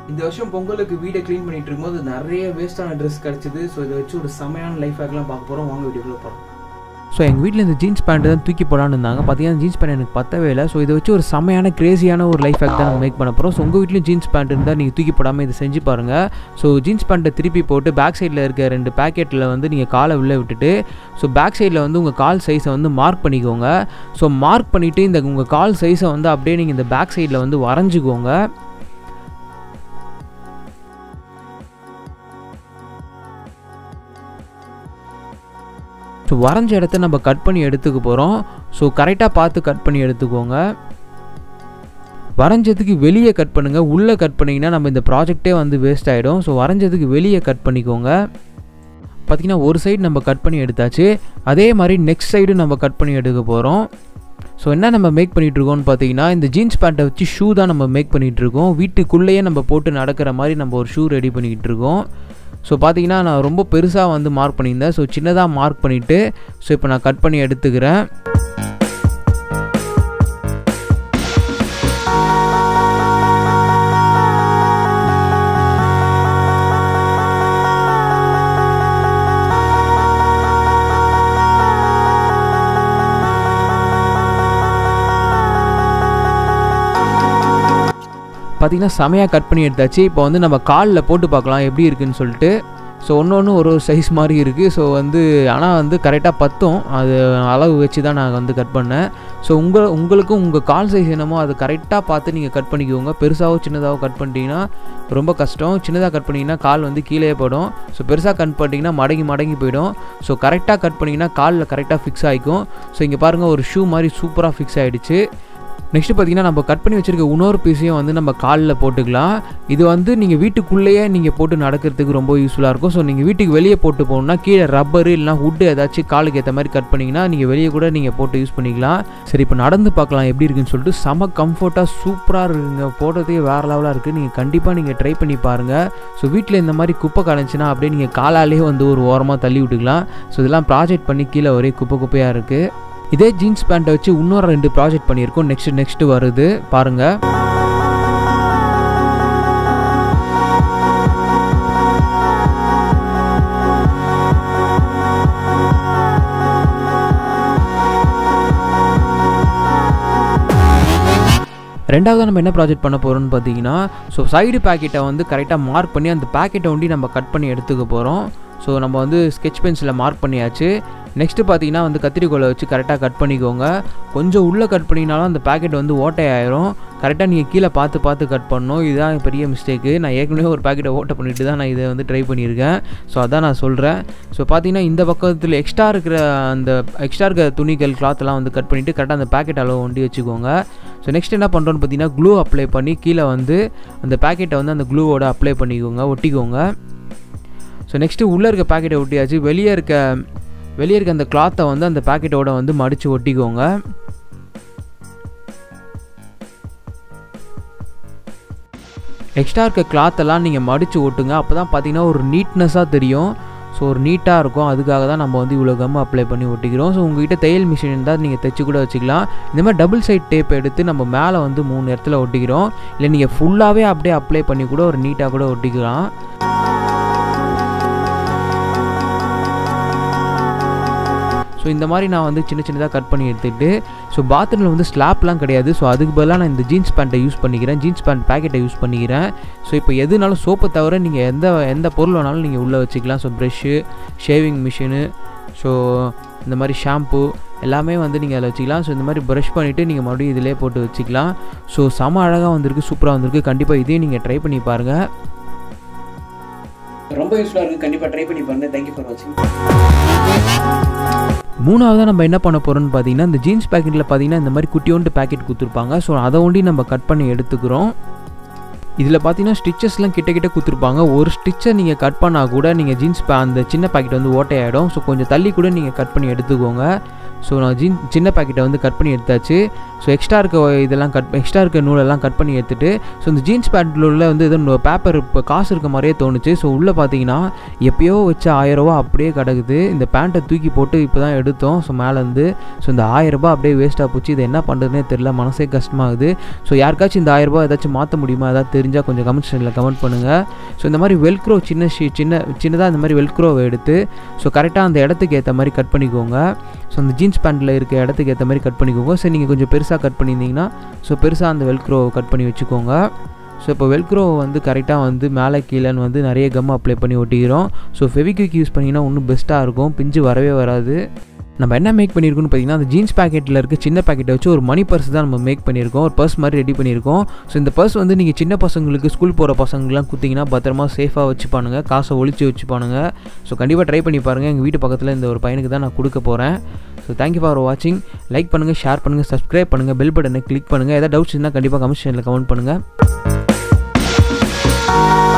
இந்த வருஷம் பொங்கலுக்கு வீடை க்ளீன் பண்ணிட்டு இருக்கும்போது நிறைய வேஸ்டான ட்ரெஸ் கிடச்சிது ஸோ இதை வச்சு ஒரு செமையான லைஃப் ஹேக்லாம் பார்க்க போகிறோம் வாங்க வீடியோக்குள்ள போகிறோம் ஸோ எங்கள் வீட்டில் இந்த ஜீன்ஸ் பேண்ட் தான் தூக்கி போடான்னு இருந்தாங்க பார்த்தீங்கன்னா ஜீன்ஸ் பேண்ட் எனக்கு பத்தவே இல்லை ஸோ இதை வச்சு ஒரு செமையான கிரேசியான ஒரு லைஃப் ஹேக் தான் நம்ம மேக் பண்ண போகிறோம் ஸோ உங்கள் வீட்லையும் ஜீன்ஸ் பேண்ட் இருந்தால் நீங்கள் தூக்கி போடாமல் இதை செஞ்சு பாருங்கள் ஸோ ஜீன்ஸ் பேண்ட்டை திருப்பி போட்டு பேக் சைடில் இருக்க ரெண்டு பேக்கெட்டில் வந்து நீங்கள் காலை உள்ளே விட்டுட்டு ஸோ பேக் சைடில் வந்து உங்கள் கால் சைஸை வந்து மார்க் பண்ணிக்கோங்க ஸோ மார்க் பண்ணிவிட்டு இந்த உங்கள் கால் சைஸை வந்து அப்படியே நீங்கள் இந்த பேக் சைடில் வந்து வரைஞ்சிக்கோங்க ஸோ வரைஞ்ச இடத்த நம்ம கட் பண்ணி எடுத்துக்க போகிறோம் ஸோ கரெக்டாக பார்த்து கட் பண்ணி எடுத்துக்கோங்க வரைஞ்சதுக்கு வெளியே கட் பண்ணுங்கள் உள்ளே கட் பண்ணிங்கன்னா நம்ம இந்த ப்ராஜெக்டே வந்து வேஸ்ட் ஆகிடும் ஸோ வரைஞ்சதுக்கு வெளியே கட் பண்ணிக்கோங்க பார்த்திங்கன்னா ஒரு சைடு நம்ம கட் பண்ணி எடுத்தாச்சு அதே மாதிரி நெக்ஸ்ட் சைடு நம்ம கட் பண்ணி எடுக்க போகிறோம் ஸோ என்ன நம்ம மேக் பண்ணிகிட்ருக்கோம்னு பார்த்தீங்கன்னா இந்த ஜீன்ஸ் பேண்ட்டை வச்சு ஷூ தான் நம்ம மேக் பண்ணிகிட்ருக்கோம் வீட்டுக்குள்ளேயே நம்ம போட்டு நடக்கிற மாதிரி நம்ம ஒரு ஷூ ரெடி பண்ணிக்கிட்டு இருக்கோம் ஸோ பார்த்தீங்கன்னா நான் ரொம்ப பெருசாக வந்து மார்க் பண்ணியிருந்தேன் ஸோ சின்னதாக மார்க் பண்ணிவிட்டு ஸோ இப்போ நான் கட் பண்ணி எடுத்துக்கிறேன் பார்த்திங்கன்னா செமையாக கட் பண்ணி எடுத்தாச்சு இப்போ வந்து நம்ம காலில் போட்டு பார்க்கலாம் எப்படி இருக்குன்னு சொல்லிட்டு ஸோ ஒன்று ஒன்று ஒரு ஒரு சைஸ் மாதிரி இருக்குது ஸோ வந்து ஆனால் வந்து கரெக்டாக பத்தும் அது அளவு வச்சு தான் நான் வந்து கட் பண்ணேன் ஸோ உங்கள் உங்களுக்கும் உங்கள் கால் சைஸ் என்னமோ அது கரெக்டாக பார்த்து நீங்கள் கட் பண்ணிக்கோங்க பெருசாகவோ சின்னதாகவோ கட் பண்ணிட்டீங்கன்னா ரொம்ப கஷ்டம் சின்னதாக கட் பண்ணிங்கன்னா கால் வந்து கீழே போடும் ஸோ பெருசாக கட் பண்ணிட்டீங்கன்னா மடங்கி மடங்கி போயிடும் ஸோ கரெக்டாக கட் பண்ணிங்கன்னா காலில் கரெக்டாக ஃபிக்ஸ் ஆகிக்கும் ஸோ இங்கே பாருங்கள் ஒரு ஷூ மாதிரி சூப்பராக ஃபிக்ஸ் ஆகிடுச்சு நெக்ஸ்ட் பார்த்தீங்கன்னா நம்ம கட் பண்ணி வச்சுருக்க இன்னொரு பீஸையும் வந்து நம்ம காலில் போட்டுக்கலாம் இது வந்து நீங்கள் வீட்டுக்குள்ளேயே நீங்கள் போட்டு நடக்கிறதுக்கு ரொம்ப யூஸ்ஃபுல்லாக இருக்கும் ஸோ நீங்கள் வீட்டுக்கு வெளியே போட்டு போகணுன்னா கீழே ரப்பரு இல்லைனா வுட்டு ஏதாச்சும் காலுக்கு ஏற்ற மாதிரி கட் பண்ணிங்கன்னா நீங்கள் வெளியே கூட நீங்கள் போட்டு யூஸ் பண்ணிக்கலாம் சரி இப்போ நடந்து பார்க்கலாம் எப்படி இருக்குன்னு சொல்லிட்டு செம கம்ஃபர்ட்டாக சூப்பராக இருக்குங்க போடுறதே வேறு லெவலாக இருக்குது நீங்கள் கண்டிப்பாக நீங்கள் ட்ரை பண்ணி பாருங்கள் ஸோ வீட்டில் இந்த மாதிரி குப்பை கலைஞ்சின்னா அப்படியே நீங்கள் காலாலே வந்து ஒரு ஓரமாக தள்ளி விட்டுக்கலாம் ஸோ இதெல்லாம் ப்ராஜெக்ட் பண்ணி கீழே ஒரே குப்பை குப்பையாக இருக்குது இதே ஜீன்ஸ் பேண்ட்டை வச்சு இன்னொரு ரெண்டு ப்ராஜெக்ட் பண்ணியிருக்கோம் நெக்ஸ்ட் நெக்ஸ்ட் வருது பாருங்கள் ரெண்டாவது நம்ம என்ன ப்ராஜெக்ட் பண்ண போகிறோம்னு பார்த்தீங்கன்னா ஸோ சைடு பேக்கெட்டை வந்து கரெக்டாக மார்க் பண்ணி அந்த பேக்கெட்டை ஒண்டி நம்ம கட் பண்ணி எடுத்துக்க போகிறோம் ஸோ நம்ம வந்து ஸ்கெச் பென்சிலில் மார்க் பண்ணியாச்சு நெக்ஸ்ட்டு பார்த்தீங்கன்னா வந்து கத்திரிக்கோலை வச்சு கரெக்டாக கட் பண்ணிக்கோங்க கொஞ்சம் உள்ளே கட் பண்ணினாலும் அந்த பேக்கெட் வந்து ஓட்டை ஆயிரும் கரெக்டாக நீங்கள் கீழே பார்த்து பார்த்து கட் பண்ணணும் இதுதான் பெரிய மிஸ்டேக்கு நான் ஏற்கனவே ஒரு பேக்கெட்டை ஓட்டை பண்ணிட்டு தான் நான் இதை வந்து ட்ரை பண்ணியிருக்கேன் ஸோ அதான் நான் சொல்கிறேன் ஸோ பார்த்தீங்கன்னா இந்த பக்கத்தில் எக்ஸ்ட்ரா இருக்கிற அந்த எக்ஸ்ட்ரா இருக்கிற துணிகள் கிளாத்லாம் வந்து கட் பண்ணிவிட்டு கரெக்டாக அந்த பேக்கெட் அளவு ஒண்டி வச்சுக்கோங்க ஸோ நெக்ஸ்ட் என்ன பண்ணுறோன்னு பார்த்தீங்கன்னா க்ளூ அப்ளை பண்ணி கீழே வந்து அந்த பேக்கெட்டை வந்து அந்த க்ளூவோட அப்ளை பண்ணிக்கோங்க ஒட்டிக்கோங்க ஸோ நெக்ஸ்ட்டு உள்ளே இருக்க பேக்கெட்டை ஒட்டியாச்சு வெளியே இருக்க வெளியே இருக்க அந்த கிளாத்தை வந்து அந்த பேக்கெட்டோட வந்து மடித்து ஒட்டிக்கோங்க எக்ஸ்ட்ரா இருக்க கிளாத்தெல்லாம் நீங்கள் மடித்து ஒட்டுங்க அப்போ தான் பார்த்தீங்கன்னா ஒரு நீட்னஸாக தெரியும் ஸோ ஒரு நீட்டாக இருக்கும் அதுக்காக தான் நம்ம வந்து இவ்வளோ கம் அப்ளை பண்ணி ஒட்டிக்கிறோம் ஸோ உங்ககிட்ட தையல் மிஷின் இருந்தால் நீங்கள் தைச்சி கூட வச்சுக்கலாம் இந்த மாதிரி டபுள் சைட் டேப் எடுத்து நம்ம மேலே வந்து மூணு இடத்துல ஒட்டிக்கிறோம் இல்லை நீங்கள் ஃபுல்லாகவே அப்படியே அப்ளை பண்ணி கூட ஒரு நீட்டாக கூட ஒட்டிக்கலாம் ஸோ இந்த மாதிரி நான் வந்து சின்ன சின்னதாக கட் பண்ணி எடுத்துகிட்டு ஸோ பாத்ரூமில் வந்து ஸ்லாப்லாம் கிடையாது ஸோ அதுக்கு பதிலாக நான் இந்த ஜீன்ஸ் பேண்ட்டை யூஸ் பண்ணிக்கிறேன் ஜீன்ஸ் பேண்ட் பேக்கெட்டை யூஸ் பண்ணிக்கிறேன் ஸோ இப்போ எதுனாலும் சோப்பை தவிர நீங்கள் எந்த எந்த பொருள் வேணாலும் நீங்கள் உள்ளே வச்சுக்கலாம் so brush shaving machine so இந்த மாதிரி ஷாம்பு எல்லாமே வந்து நீங்கள் அதில் வச்சுக்கலாம் ஸோ இந்த மாதிரி ப்ரஷ் பண்ணிவிட்டு நீங்கள் மறுபடியும் இதிலே போட்டு வச்சுக்கலாம் ஸோ செம அழகாக வந்திருக்கு சூப்பராக வந்திருக்கு கண்டிப்பாக இதையும் நீங்கள் ட்ரை பண்ணி பாருங்கள் ரொம்ப யூஸ்ஃபுல்லாக இருக்குது கண்டிப்பாக ட்ரை பண்ணி பாருங்கள் தேங்க்யூ ஃபார் வாட்சிங் மூணாவதாக நம்ம என்ன பண்ண போகிறோம்னு பார்த்தீங்கன்னா இந்த ஜீன்ஸ் பேக்கெட்டில் பார்த்தீங்கன்னா இந்த மாதிரி குட்டியோண்டு பேக்கெட் கொடுத்துருப்பாங்க ஸோ அதை ஒண்டி நம்ம கட் பண்ணி எடுத்துக்கிறோம் இதில் பார்த்தீங்கன்னா ஸ்டிச்சஸ்லாம் கிட்ட கிட்ட கொடுத்துருப்பாங்க ஒரு ஸ்டிச்சை நீங்கள் கட் பண்ணால் கூட நீங்கள் ஜீன்ஸ் பே அந்த சின்ன பேக்கெட் வந்து ஓட்டையாயிடும் ஸோ கொஞ்சம் தள்ளி கூட நீங்கள் கட் பண்ணி எடுத்துக்கோங்க ஸோ நான் ஜீன் சின்ன பேக்கெட்டை வந்து கட் பண்ணி எடுத்தாச்சு ஸோ எக்ஸ்ட்ரா இருக்க இதெல்லாம் கட் எக்ஸ்ட்ரா இருக்க நூலெல்லாம் கட் பண்ணி எடுத்துட்டு ஸோ இந்த ஜீன்ஸ் பேண்ட்டில் உள்ள வந்து எதுவும் பேப்பர் இப்போ காசு இருக்க மாதிரியே தோணுச்சு ஸோ உள்ளே பார்த்தீங்கன்னா எப்பயோ வச்ச ஆயிரரூபா அப்படியே கிடக்குது இந்த பேண்ட்டை தூக்கி போட்டு இப்போ தான் எடுத்தோம் ஸோ மேலேருந்து ஸோ இந்த ஆயிரரூபா அப்படியே வேஸ்ட்டாக போச்சு இது என்ன பண்ணுறதுனே தெரில மனசே கஷ்டமாகுது ஸோ யாருக்காச்சும் இந்த ஆயிரரூபா ஏதாச்சும் மாற்ற முடியுமா ஏதாவது தெரிஞ்சால் கொஞ்சம் கமெண்ட் செக்ஷனில் கமெண்ட் பண்ணுங்கள் ஸோ இந்த மாதிரி வெல்க்ரோ சின்ன ஷீ சின்ன சின்னதாக இந்த மாதிரி வெல்க்ரோவை எடுத்து ஸோ கரெக்டாக அந்த இடத்துக்கு ஏற்ற மாதிரி கட் பண்ணிக்கோங்க ஸோ அந்த ஜீன்ஸ் பேண்ட்டில் இருக்க இடத்துக்கு ஏற்ற மாதிரி கட் பண்ணிக்கோங்க ஸோ நீங்கள் கொஞ்சம் பெருசாக கட் பண்ணியிருந்தீங்கன்னா ஸோ பெருசாக அந்த வெல்க்ரோ கட் பண்ணி வச்சுக்கோங்க ஸோ இப்போ வெல்க்ரோ வந்து கரெக்டாக வந்து மேலே கீழேன்னு வந்து நிறைய கம் அப்ளை பண்ணி ஒட்டிக்கிறோம் ஸோ ஃபெவிக்விக் யூஸ் பண்ணிங்கன்னா இன்னும் பெஸ்ட்டாக இருக்கும் பிஞ்சு வரவே வராது நம்ம என்ன மேக் பண்ணியிருக்கோம்னு பார்த்தீங்கன்னா அந்த ஜீன்ஸ் பேக்கெட்டில் இருக்க சின்ன பேக்கெட்டை வச்சு ஒரு மணி பர்ஸ் தான் நம்ம மேக் பண்ணியிருக்கோம் ஒரு பர்ஸ் மாதிரி ரெடி பண்ணியிருக்கோம் ஸோ இந்த பர்ஸ் வந்து நீங்கள் சின்ன பசங்களுக்கு ஸ்கூல் போகிற பசங்களுக்குலாம் கொடுத்தீங்கன்னா பத்திரமா சேஃபாக வச்சுப்பானுங்க காசை ஒழிச்சு வச்சுப்பானுங்க ஸோ கண்டிப்பாக ட்ரை பண்ணி பாருங்கள் எங்கள் வீட்டு பக்கத்தில் இந்த ஒரு பையனுக்கு தான் நான் கொடுக்க போகிறேன் ஸோ தேங்க்யூ ஃபார் வாட்சிங் லைக் பண்ணுங்கள் ஷேர் பண்ணுங்கள் சப்ஸ்கிரைப் பண்ணுங்கள் பெல் பட்டனை கிளிக் பண்ணுங்கள் ஏதாவது டவுட்ஸ் இருந்தால் கண்டிப்பாக கமெண்ட் செக்ஷனில் கமெண்ட் பண்ணுங்கள்